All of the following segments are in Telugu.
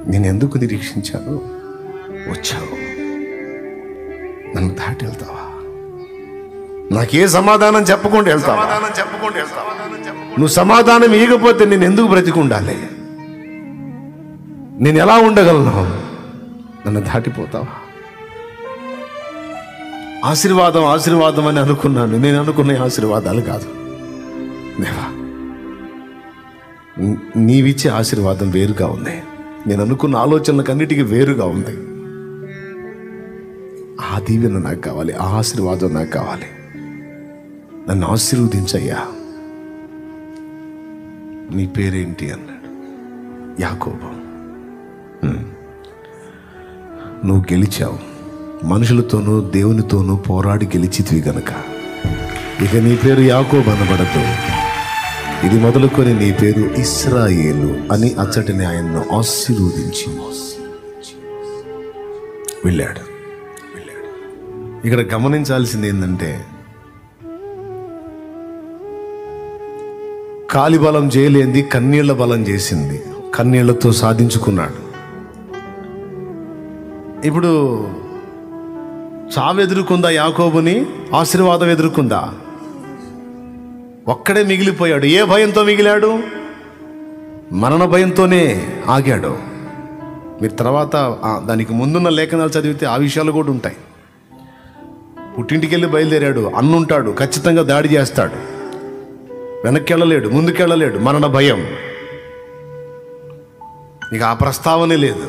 నేను ఎందుకు నిరీక్షించాను వచ్చావు నన్ను దాటి వెళ్తావా నాకే సమాధానం చెప్పకుండా వెళ్తావా చెప్పకుండా వెళ్తావా నువ్వు సమాధానం ఇవ్వకపోతే నేను ఎందుకు బ్రతికుండాలి నేను ఎలా ఉండగలను నన్ను దాటిపోతావా ఆశీర్వాదం ఆశీర్వాదం అని అనుకున్నాను నేను అనుకున్న ఆశీర్వాదాలు కాదు దేవా నీ- నీవిచ్చే ఆశీర్వాదం వేరుగా ఉంది నేను అనుకున్న ఆలోచనలకు అన్నిటికీ వేరుగా ఉంది ఆ దీవెన నాకు కావాలి ఆ ఆశీర్వాదం నాకు కావాలి నన్ను ఆశీర్వదించయ్యా నీ పేరేంటి అన్నాడు యాకోబు హ్మ్. నువ్వు గెలిచావు మనుషులతోనూ దేవునితోనూ పోరాడి గెలిచితివి గనక ఇక నీ పేరు యాకోబు అనబడదు ఇది మొదలుకొని నీ పేరు ఇస్రాయేలు అని అచ్చటిని ఆయన్ను ఆశీర్వదించి వెళ్ళాడు వెళ్ళాడు ఇక్కడ గమనించాల్సింది ఏంటంటే కాలి బలం చేయలేంది కన్నీళ్ల బలం చేసింది కన్నీళ్లతో సాధించుకున్నాడు ఇప్పుడు చావు ఎదుర్కొందా యాకోబుని ఆశీర్వాదం ఎదుర్కొందా ఒక్కడే మిగిలిపోయాడు ఏ భయంతో మిగిలాడు మరణ భయంతోనే ఆగాడు మీరు తర్వాత ఆ, దానికి ముందున్న లేఖనాలు చదివితే ఆ విషయాలు కూడా ఉంటాయి పుట్టింటికి వెళ్ళి బయలుదేరాడు అన్నుంటాడు ఖచ్చితంగా దాడి చేస్తాడు వెనక్కి వెళ్ళలేడు ముందుకు వెళ్ళలేడు మరణ భయం ఇక ఆ ప్రస్తావనే లేదు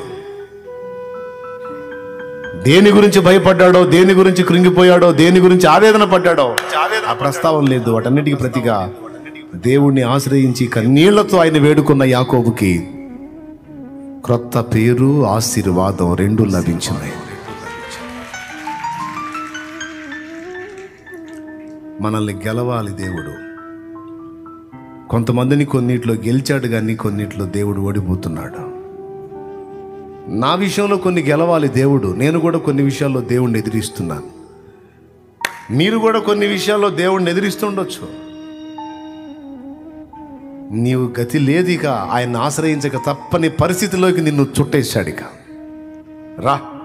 దేని గురించి భయపడ్డాడో దేని గురించి కృంగిపోయాడో దేని గురించి ఆవేదన పడ్డాడో ఆ ప్రస్తావన లేదు వాటన్నిటికీ ప్రతిగా దేవుణ్ణి ఆశ్రయించి కన్నీళ్లతో ఆయన వేడుకున్న యాకోబుకి క్రొత్త పేరు ఆశీర్వాదం రెండు లభించినాయి మనల్ని గెలవాలి దేవుడు కొంతమందిని కొన్నిట్లో గెలిచాడు కానీ కొన్నిట్లో దేవుడు ఓడిపోతున్నాడు నా విషయంలో కొన్ని గెలవాలి దేవుడు నేను కూడా కొన్ని విషయాల్లో దేవుణ్ణి ఎదిరిస్తున్నాను మీరు కూడా కొన్ని విషయాల్లో దేవుణ్ణి ఎదిరిస్తుండొచ్చు నీవు గతి లేదు ఇక ఆయన ఆశ్రయించక తప్పని పరిస్థితిలోకి నిన్ను చుట్టేశాడు ఇక రా